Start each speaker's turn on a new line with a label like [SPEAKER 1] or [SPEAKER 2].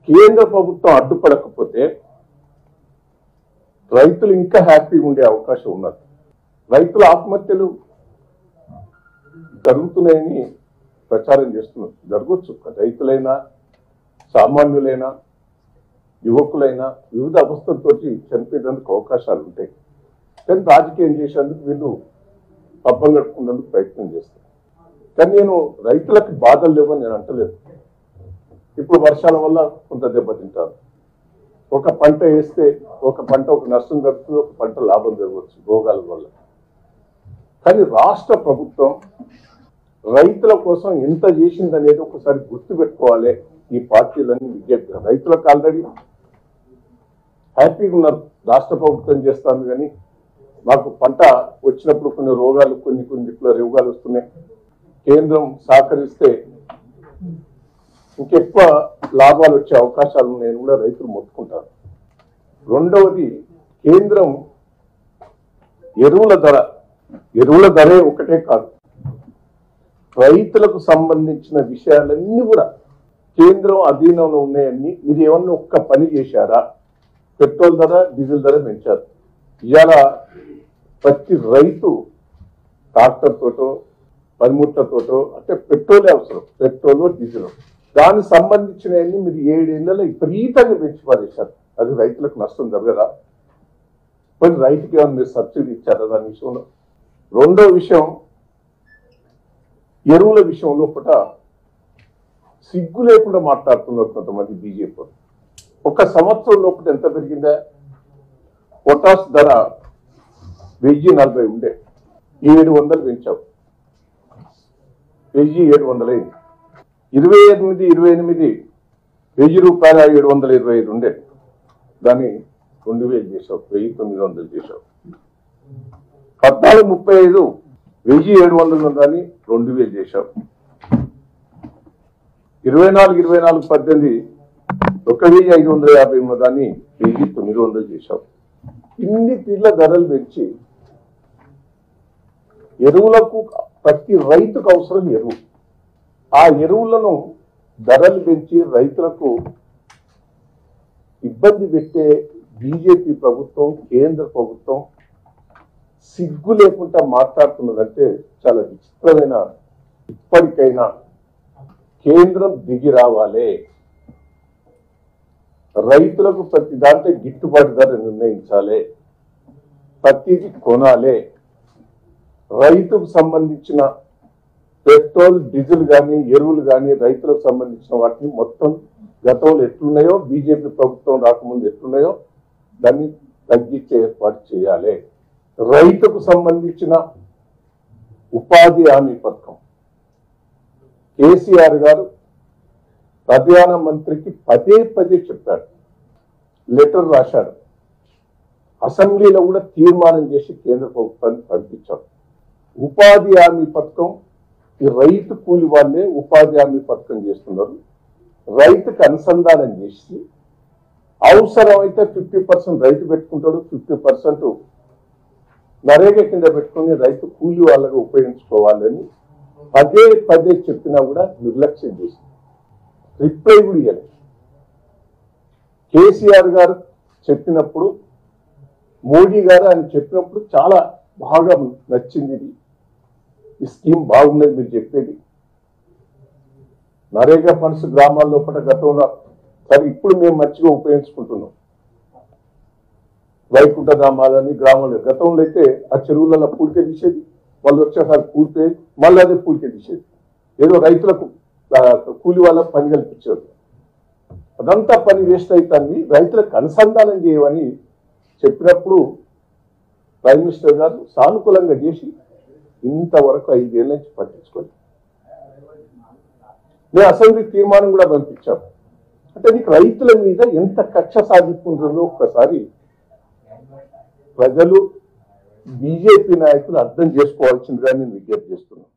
[SPEAKER 1] కేంద్ర ప్రభుత్వం అడ్డుపడకపోతే రైతులు ఇంకా హ్యాపీగా ఉండే అవకాశం ఉన్నది రైతుల ఆత్మహత్యలు జరుగుతున్నాయని ప్రచారం చేస్తున్నారు జరగవచ్చు రైతులైనా సామాన్యులైనా యువకులైనా వివిధ అవస్థలతో చనిపోయేందుకు అవకాశాలు ఉంటాయి కానీ రాజకీయం చేసేందుకు వీళ్ళు పబ్బం గడుపుకునేందుకు ప్రయత్నం చేస్తారు కానీ నేను రైతులకు బాధలు లేవని నేను అంటలేదు ఇప్పుడు వర్షాల వల్ల కొంత దెబ్బతింటారు ఒక పంట వేస్తే ఒక పంట ఒక నష్టం జరుగుతుంది ఒక పంట లాభం జరగవచ్చు రోగాల వల్ల కానీ రాష్ట్ర ప్రభుత్వం రైతుల కోసం ఎంత చేసింది అనేది ఒకసారి గుర్తు పెట్టుకోవాలి ఈ పార్టీలన్నీ విజ్ఞప్తి రైతులకు ఆల్రెడీ హ్యాపీగా ఉన్నారు రాష్ట్ర ప్రభుత్వం చేస్తాను కానీ మాకు పంట వచ్చినప్పుడు కొన్ని రోగాలు కొన్ని కొన్ని ఇట్లా రోగాలు వస్తున్నాయి కేంద్రం సహకరిస్తే ఇంకెక్కువ లాభాలు వచ్చే అవకాశాలు ఉన్నాయని కూడా రైతులు మొత్తుకుంటారు రెండవది కేంద్రం ఎరువుల ధర ఎరువుల ధరే ఒకటే కాదు రైతులకు సంబంధించిన విషయాలన్నీ కూడా కేంద్రం అధీనంలో ఉన్నాయని మీరు ఏమన్నా ఒక్క పని చేశారా పెట్రోల్ ధర డీజిల్ ధర పెంచారు ఇవాళ ప్రతి రైతు ట్రాక్టర్ తోటో పనిముట్లతోటో అంటే పెట్రోలే అవసరం పెట్రోల్ డీజిల్ దానికి సంబంధించినవన్నీ మీరు ఏడేళ్లలో విపరీతంగా పెంచి పారేశారు అది రైతులకు నష్టం జరగదా మరి రైతుకి ఏమైనా మీరు సబ్సిడీ ఇచ్చారా దాని విషయంలో రెండో విషయం ఎరువుల విషయంలో పూట సిగ్గు లేకుండా మాట్లాడుతున్నారు కొంతమంది బీజేపీ వాళ్ళు. ఒక సంవత్సరం లోపల ఎంత పెరిగిందా పొటాస్ ధర వెయ్యి నలభై ఉండే ఏడు వందలు పెంచావు వెయ్యి ఏడు వందలైంది ఇరవై ఎనిమిది ఇరవై ఎనిమిది వెయ్యి రూపాయల ఏడు వందల ఇరవై ఐదు ఉండే దాన్ని రెండు వేలు చేసావు వెయ్యి తొమ్మిది వందలు చేసావు పద్నాలుగు ముప్పై ఐదు వెయ్యి ఏడు వందలు ఉందని రెండు వేలు చేశావు ఇరవై నాలుగు ఇరవై నాలుగు పద్దెనిమిది ఒక వెయ్యి ఐదు వందల యాభై ఉన్నదాన్ని వెయ్యి తొమ్మిది వందలు చేశావు ఇన్ని తీర్ల ధరలు పెంచి ఎరువులకు ప్రతి రైతుకు అవసరం ఎరువు ఆ ఎరువులను ధరలు పెంచి రైతులకు ఇబ్బంది పెట్టే బీజేపీ ప్రభుత్వం కేంద్ర ప్రభుత్వం సిగ్గు లేకుండా మాట్లాడుతున్నదంటే చాలా విచిత్రమైన ఇప్పటికైనా కేంద్రం దిగి రావాలి రైతులకు ప్రతి దాంట్లో గిట్టుబాటు ధర నిర్ణయించాలి ప్రతిది కొనాలి రైతుకు సంబంధించిన పెట్రోల్ డీజిల్ కానీ ఎరువులు కానీ రైతులకు సంబంధించిన వాటిని మొత్తం గతంలో ఎట్లున్నాయో బీజేపీ ప్రభుత్వం రాకముందు ఎట్లున్నాయో దాన్ని తగ్గించే ఏర్పాటు చేయాలి రైతుకు సంబంధించిన ఉపాధి హామీ పథకం కేసీఆర్ గారు ప్రధాన మంత్రికి పదే పదే చెప్పాడు లెటర్ రాశాడు అసెంబ్లీలో కూడా తీర్మానం చేసి కేంద్ర ప్రభుత్వానికి పంపించాడు ఉపాధి హామీ పథకం ఈ రైతు కూలి వాళ్ళే ఉపాధి హామీ పథకం చేస్తున్నారు రైతుకు అనుసంధానం చేసి అవసరమైతే ఫిఫ్టీ పర్సెంట్ రైతు పెట్టుకుంటాడు ఫిఫ్టీ పర్సెంట్ నరేగా కింద పెట్టుకుని రైతు కూలి వాళ్ళగా ఉపయోగించుకోవాలని పదే పదే చెప్పినా కూడా నిర్లక్ష్యం చేసింది రిప్లై కూడా ఇవ్వలేదు కేసీఆర్ గారు చెప్పినప్పుడు మోడీ గారు ఆయన చెప్పినప్పుడు చాలా బాగా నచ్చింది ఇది ఈ స్కీమ్ బాగున్నది మీరు చెప్పేది నరేగా ఫండ్స్ గ్రామాల్లో పట గతంలో సరే ఇప్పుడు మేము మంచిగా ఉపయోగించుకుంటున్నాం వైకుంఠ ధామాలని గ్రామాలు గతంలో అయితే ఆ చెరువులలో పూడికే తీసేది వాళ్ళు వచ్చేసారి పూడిపోయేది మళ్ళీ అదే పూడికే తీసేది ఏదో రైతులకు ఆ, కూలి వాళ్ళకు పని కల్పించారు అదంతా పని వేస్ట్ అవుతుంది రైతులకు అనుసంధానం చేయమని చెప్పినప్పుడు ప్రైమ్ మినిస్టర్ గారు సానుకూలంగా చేసి ఇంతవరకు ఐదేళ్ల నుంచి పట్టించుకోలేదు నేను అసెంబ్లీ తీర్మానం కూడా పంపించాం అంటే నీకు రైతుల మీద ఎంత కక్ష సాధిస్తుంటుందో ఒక్కసారి ప్రజలు బీజేపీ నాయకులు అర్థం చేసుకోవాల్సిందిగా నేను విజ్ఞప్తి చేస్తున్నాను